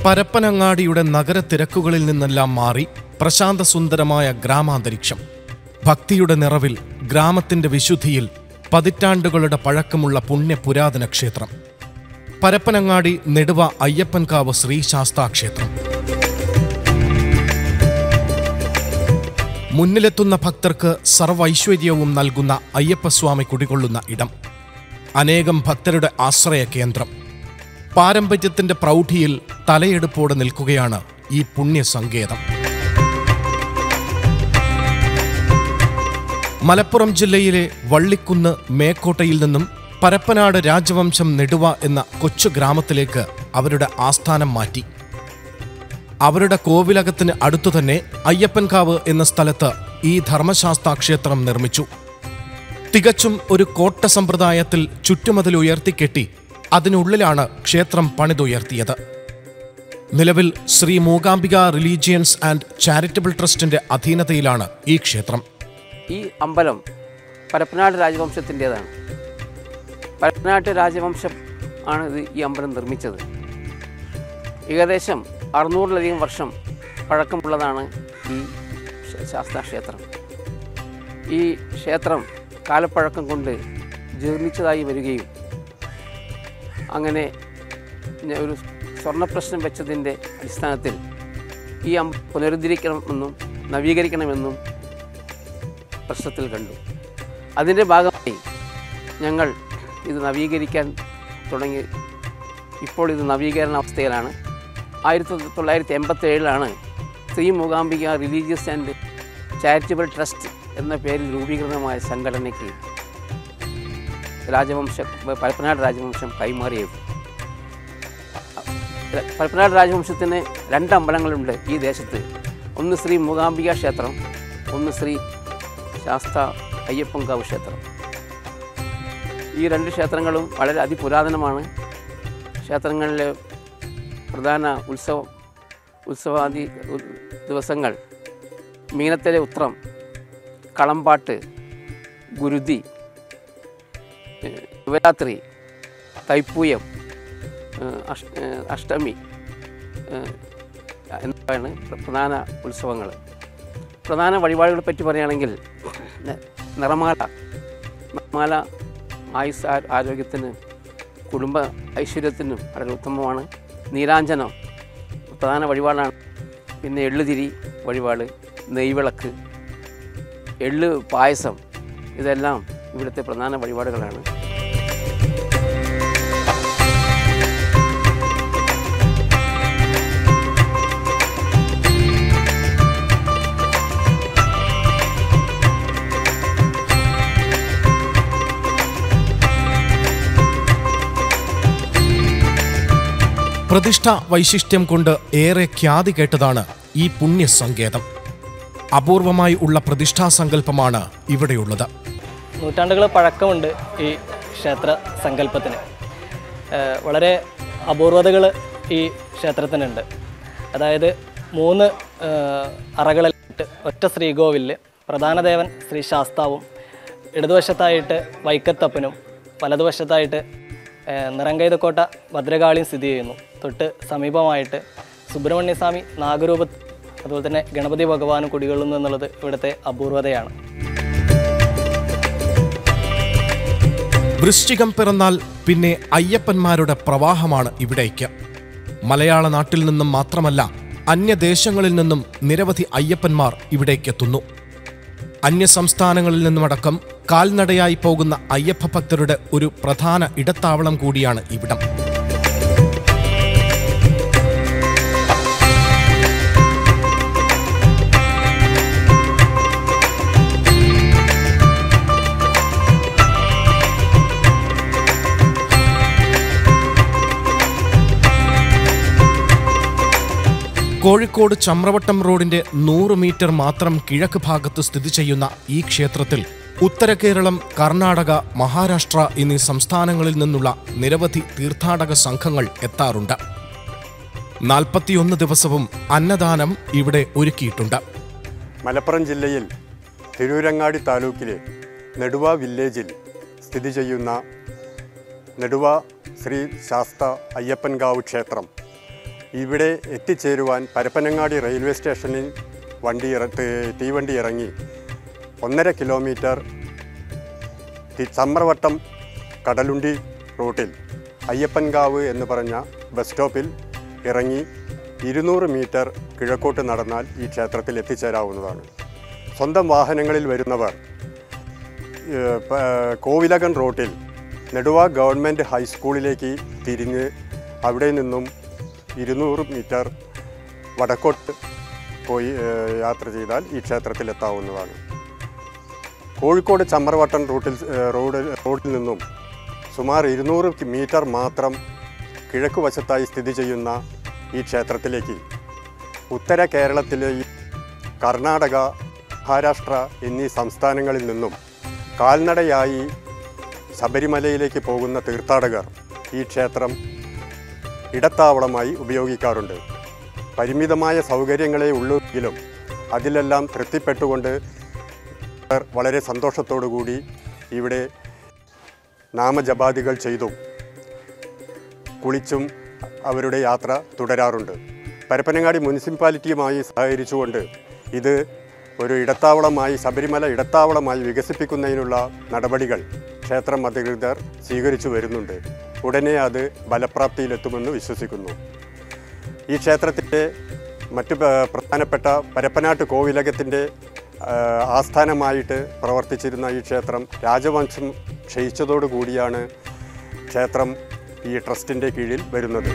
പരപ്പനങ്ങാടിയുടെ നഗരത്തിരക്കുകളിൽ നിന്നെല്ലാം മാറി പ്രശാന്തസുന്ദരമായ ഗ്രാമാന്തരീക്ഷം ഭക്തിയുടെ നിറവിൽ ഗ്രാമത്തിന്റെ വിശുദ്ധിയിൽ പതിറ്റാണ്ടുകളുടെ പഴക്കമുള്ള പുണ്യ പുരാതന ക്ഷേത്രം പരപ്പനങ്ങാടി നെടുവ അയ്യപ്പൻകാവ് ശ്രീശാസ്താ ക്ഷേത്രം മുന്നിലെത്തുന്ന ഭക്തർക്ക് സർവൈശ്വര്യവും നൽകുന്ന അയ്യപ്പസ്വാമി കുടികൊള്ളുന്ന ഇടം അനേകം ഭക്തരുടെ ആശ്രയ കേന്ദ്രം പാരമ്പര്യത്തിന്റെ പ്രൗഢിയിൽ തലയെടുപ്പോടെ നിൽക്കുകയാണ് ഈ പുണ്യസങ്കേതം മലപ്പുറം ജില്ലയിലെ വള്ളിക്കുന്ന് മേക്കോട്ടയിൽ നിന്നും പരപ്പനാട് രാജവംശം നെടുവ എന്ന കൊച്ചു ഗ്രാമത്തിലേക്ക് അവരുടെ ആസ്ഥാനം മാറ്റി അവരുടെ കോവിലകത്തിന് അടുത്തുതന്നെ അയ്യപ്പൻകാവ് എന്ന സ്ഥലത്ത് ഈ ധർമ്മശാസ്ത്ര ക്ഷേത്രം നിർമ്മിച്ചു തികച്ചും ഒരു കോട്ട സമ്പ്രദായത്തിൽ ചുറ്റുമതിൽ ഉയർത്തിക്കെട്ടി അതിനുള്ളിലാണ് ക്ഷേത്രം പണിതുയർത്തിയത് നിലവിൽ Shri Mookambika religions and charitable ട്രസ്റ്റിന്റെ അധീനതയിലാണ് ഈ ക്ഷേത്രം ഈ അമ്പലം പരപ്പനാട് രാജവംശത്തിൻ്റേതാണ് പരപ്പനാട്ട് രാജവംശം ആണ് ഇത് ഈ അമ്പലം നിർമ്മിച്ചത് ഏകദേശം അറുന്നൂറിലധികം വർഷം പഴക്കമുള്ളതാണ് ഈ ശ- ശാസ്താ ക്ഷേത്രം ഈ ക്ഷേത്രം കാലപ്പഴക്കം കൊണ്ട് ജീർണിച്ചതായി വരികയും അങ്ങനെ ഞ- ഒരു സ്വർണ്ണപ്രശ്നം വെച്ചതിൻ്റെ അടിസ്ഥാനത്തിൽ ഈ അമ്പ പുനരുദ്ധരിക്കണമെന്നും നവീകരിക്കണമെന്നും പ്രശ്നത്തിൽ കണ്ടു അതിൻ്റെ ഭാഗമായി ഞങ്ങൾ ഇത് നവീകരിക്കാൻ തുടങ്ങി ഇപ്പോൾ ഇത് നവീകരണ അവസ്ഥയിലാണ് ആയിരത്തി തൊള്ളായിരത്തി എൺപത്തി ഏഴിലാണ് Shri Mookambika religious and charitable trust എന്ന പേരിൽ രൂപീകൃതമായ സംഘടനയ്ക്ക് രാജവംശം പരപ്പനാട് രാജവംശം കൈമാറിയത് പരപ്പനാട് രാജവംശത്തിന് രണ്ട് അമ്പലങ്ങളുണ്ട് ഈ ദേശത്ത് ഒന്ന് ശ്രീ മൂകാംബിക ക്ഷേത്രം ഒന്ന് ശ്രീ ശാസ്ത അയ്യപ്പൻകാവ് ക്ഷേത്രം ഈ രണ്ട് ക്ഷേത്രങ്ങളും വളരെ അതിപുരാതനമാണ് ക്ഷേത്രങ്ങളിലെ പ്രധാന ഉത്സവം ഉത്സവാദി ഉ- ദിവസങ്ങൾ മീനത്തിലെ ഉത്രം കളമ്പാട്ട് ഗുരുതി ഏഹ് ശിവരാത്രി തൈപ്പൂയം ഏഹ് അഷ്- ഏഹ് അഷ്ടമി ഏഹ് എന്നിവയാണ് പ്ര- പ്രധാന ഉത്സവങ്ങൾ പ്രധാന വഴിപാടുകളെ പറ്റി പറയുകയാണെങ്കിൽ ന- നിറമാല നിറമാല ആയുസ് ആ- ആരോഗ്യത്തിന് കുടുംബ ഐശ്വര്യത്തിനും വളരെ ഉത്തമമാണ് നീരാഞ്ജനം പ്രധാന വഴിപാടാണ് പിന്നെ എള്ളുതിരി വഴിപാട് നെയ്വിളക്ക് എള്ള് പായസം ഇതെല്ലാം ഇവിടുത്തെ പ്രധാന വഴിപാടുകളാണ് പ്രതിഷ്ഠ വൈശിഷ്ട്യം കൊണ്ട് ഏറെ ഖ്യാതി കേട്ടതാണ് ഈ പുണ്യസങ്കേതം അപൂർവമായി ഉള്ള പ്രതിഷ്ഠാസങ്കല്പമാണ് ഇവിടെയുള്ളത് നൂറ്റാണ്ടുകൾ പഴക്കമുണ്ട് ഈ ക്ഷേത്ര സങ്കല്പത്തിന് ഏഹ് വളരെ അപൂർവതകൾ ഈ ക്ഷേത്രത്തിനുണ്ട് അതായത് മൂന്ന് ഏഹ് അറകളിലായിട്ട് ഒറ്റ ശ്രീകോവിലിൽ പ്രധാന ദേവൻ ശ്രീ ശാസ്താവും ഇടതുവശത്തായിട്ട് വൈക്കത്തപ്പനും വലതുവശത്തായിട്ട് ഏഹ് നിറങ്കൈതക്കോട്ട ഭദ്രകാളിയും സ്ഥിതി ചെയ്യുന്നു തൊട്ട് സമീപമായിട്ട് സുബ്രഹ്മണ്യസ്വാമി നാഗരൂപ അതുപോലെ തന്നെ ഗണപതി ഭഗവാനും കുടികൊള്ളുന്നു എന്നുള്ളത് ഇവിടുത്തെ അപൂർവതയാണ് വൃശ്ചികം പിറന്നാൽ പിന്നെ അയ്യപ്പന്മാരുടെ പ്രവാഹമാണ് ഇവിടേക്ക് മലയാള നാട്ടിൽ നിന്നും മാത്രമല്ല അന്യദേശങ്ങളിൽ നിന്നും നിരവധി അയ്യപ്പന്മാർ ഇവിടേക്കെത്തുന്നു അന്യസംസ്ഥാനങ്ങളിൽ നിന്നുമടക്കം കാൽനടയായി പോകുന്ന അയ്യപ്പ ഭക്തരുടെ ഒരു പ്രധാന ഇടത്താവളം കൂടിയാണ് ഇവിടം കോഴിക്കോട് ചമ്രവട്ടം റോഡിന്റെ നൂറ് മീറ്റർ മാത്രം കിഴക്ക് ഭാഗത്ത് സ്ഥിതി ചെയ്യുന്ന ഈ ക്ഷേത്രത്തിൽ ഉത്തര കേരളം കർണാടക മഹാരാഷ്ട്ര എന്നീ സംസ്ഥാനങ്ങളിൽ നിന്നുള്ള നിരവധി തീർത്ഥാടക സംഘങ്ങൾ എത്താറുണ്ട് നാൽപ്പത്തിയൊന്ന് ദിവസവും അന്നദാനം ഇവിടെ ഒരുക്കിയിട്ടുണ്ട് മലപ്പുറം ജില്ലയിൽ തിരൂരങ്ങാടി താലൂക്കിലെ നെടുവ വില്ലേജിൽ സ്ഥിതി ചെയ്യുന്ന നെടുവ ശ്രീ ശാസ്ത അയ്യപ്പൻകാവ് ക്ഷേത്രം ഇവിടെ എത്തിച്ചേരുവാൻ പരപ്പനങ്ങാടി റെയിൽവേ സ്റ്റേഷനിൽ വണ്ടി ഇറ തി- തീവണ്ടി ഇറങ്ങി ഒന്നര കിലോമീറ്റർ തി- ചമ്രവട്ടം കടലുണ്ടി റൂട്ടിൽ അയ്യപ്പൻകാവ് എന്ന് പറഞ്ഞ ബസ് സ്റ്റോപ്പിൽ ഇറങ്ങി ഇരുന്നൂറ് മീറ്റർ കിഴക്കോട്ട് നടന്നാൽ ഈ ക്ഷേത്രത്തിൽ എത്തിച്ചേരാവുന്നതാണ് സ്വന്തം വാഹനങ്ങളിൽ വരുന്നവർ ഏഹ്, പ- കോവിലകൻ റോട്ടിൽ നെടുവ ഗവൺമെൻറ് ഹൈസ്കൂളിലേക്ക് തിരിഞ്ഞ് അവിടെ നിന്നും ഇരുന്നൂറ് മീറ്റർ വടക്കോട്ട് പോയി ഏഹ്, യാത്ര ചെയ്താൽ ഈ ക്ഷേത്രത്തിൽ എത്താവുന്നതാണ് കോഴിക്കോട് ചമ്രവട്ടം റൂട്ടിൽ ഏഹ്, റോഡ് റോഡിൽ നിന്നും സുമാർ ഇരുന്നൂറ് മീറ്റർ മാത്രം കിഴക്ക് വശത്തായി സ്ഥിതി ചെയ്യുന്ന ഈ ക്ഷേത്രത്തിലേക്ക് ഉത്തര കേരളത്തിലെ ഈ കർണാടക മഹാരാഷ്ട്ര എന്നീ സംസ്ഥാനങ്ങളിൽ നിന്നും കാൽനടയായി ശബരിമലയിലേക്ക് പോകുന്ന തീർത്ഥാടകർ ഈ ക്ഷേത്രം ഇടത്താവളമായി ഉപയോഗിക്കാറുണ്ട് പരിമിതമായ സൗകര്യങ്ങളെ ഉള്ളൂവെങ്കിലും അതിലെല്ലാം തൃപ്തിപ്പെട്ടുകൊണ്ട് അവർ വളരെ സന്തോഷത്തോടു കൂടി ഇവിടെ നാമജപാദികൾ ചെയ്തും കുളിച്ചും അവരുടെ യാത്ര തുടരാറുണ്ട് പരപ്പനങ്ങാടി മുനിസിപ്പാലിറ്റിയുമായി സഹകരിച്ചുകൊണ്ട് ഇത് ഒരു ഇടത്താവളമായി ശബരിമല ഇടത്താവളമായി വികസിപ്പിക്കുന്നതിനുള്ള നടപടികൾ ക്ഷേത്രം അധികൃതർ സ്വീകരിച്ചു വരുന്നുണ്ട് ഉടനെ അത് ഫലപ്രാപ്തിയിലെത്തുമെന്ന് വിശ്വസിക്കുന്നു ഈ ക്ഷേത്രത്തിൻ്റെ മറ്റു പ- പ്രധാനപ്പെട്ട പരപ്പനാട്ട് കോവിലകത്തിൻ്റെ ആ, ആസ്ഥാനമായിട്ട് പ്രവർത്തിച്ചിരുന്ന ഈ ക്ഷേത്രം രാജവംശം ക്ഷയിച്ചതോടുകൂടിയാണ് ക്ഷേത്രം ഈ ട്രസ്റ്റിൻ്റെ കീഴിൽ വരുന്നത്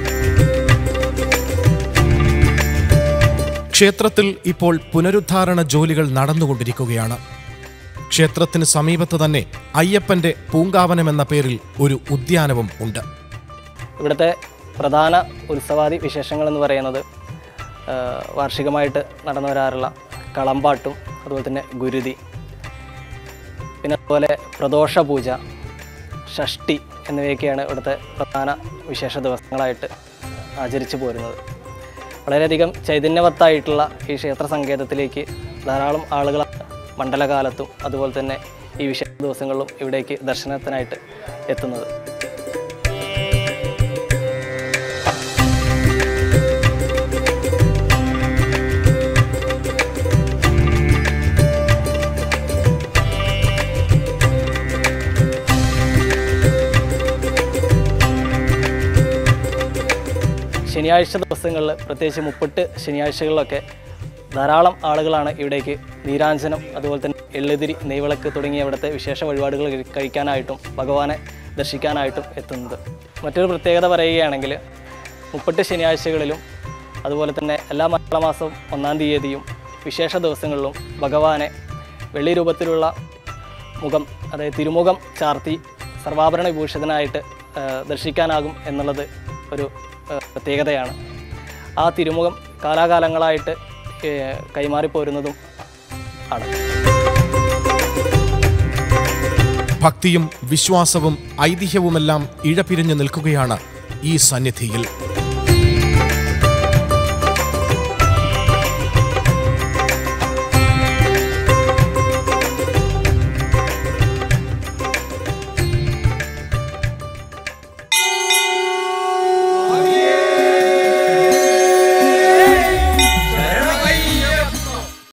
ക്ഷേത്രത്തിൽ ഇപ്പോൾ പുനരുദ്ധാരണ ജോലികൾ നടന്നുകൊണ്ടിരിക്കുകയാണ് ക്ഷേത്രത്തിന് സമീപത്ത് തന്നെ അയ്യപ്പന്റെ പൂങ്കാവനം എന്ന പേരിൽ ഒരു ഉദ്യാനവും ഉണ്ട് ഇവിടുത്തെ പ്രധാന ഉത്സവാദി വിശേഷങ്ങൾ എന്ന് പറയുന്നത് ആ, വാർഷികമായിട്ട് നടന്നു വരാറുള്ള കളമ്പാട്ടും അതുപോലെ തന്നെ ഗുരുതി പിന്നെ അതുപോലെ പ്രദോഷ പൂജ ഷഷ്ടി എന്നിവയൊക്കെയാണ് ഇവിടുത്തെ പ്രധാന വിശേഷ ദിവസങ്ങളായിട്ട് ആചരിച്ചു പോരുന്നത് വളരെയധികം ചൈതന്യവത്തായിട്ടുള്ള ഈ ക്ഷേത്ര സങ്കേതത്തിലേക്ക് ധാരാളം ആളുകൾ മണ്ഡലകാലത്തും അതുപോലെ തന്നെ ഈ വിശേഷ ദിവസങ്ങളിലും ഇവിടേക്ക് ദർശനത്തിനായിട്ട് എത്തുന്നത് ശനിയാഴ്ച ദിവസങ്ങളിൽ പ്രത്യേകിച്ച് മുപ്പെട്ട് ശനിയാഴ്ചകളിലൊക്കെ ധാരാളം ആളുകളാണ് ഇവിടേക്ക് നീരാഞ്ജനം അതുപോലെ തന്നെ എള്ളുതിരി നെയ്വിളക്ക് തുടങ്ങിയ ഇവിടുത്തെ വിശേഷ വഴിപാടുകൾ കഴി- കഴിക്കാനായിട്ടും ഭഗവാനെ ദർശിക്കാനായിട്ടും എത്തുന്നത് മറ്റൊരു പ്രത്യേകത പറയുകയാണെങ്കിൽ മുപ്പെട്ട് ശനിയാഴ്ചകളിലും അതുപോലെ തന്നെ എല്ലാ മലയാളമാസം ഒന്നാം തീയതിയും വിശേഷ ദിവസങ്ങളിലും ഭഗവാനെ വെള്ളി രൂപത്തിലുള്ള മുഖം അതായത് തിരുമുഖം ചാർത്തി സർവാഭരണ വിഭൂഷിതനായിട്ട് ആ, ദർശിക്കാനാകും എന്നുള്ളത് ഒരു ആ, പ്രത്യേകതയാണ് ആ തിരുമുഖം കാലാകാലങ്ങളായിട്ട് ഏ, കൈമാറിപ്പോരുന്നതും ആണ് ഭക്തിയും വിശ്വാസവും ഐതിഹ്യവുമെല്ലാം ഇഴപിരിഞ്ഞു നിൽക്കുകയാണ് ഈ സന്നിധിയിൽ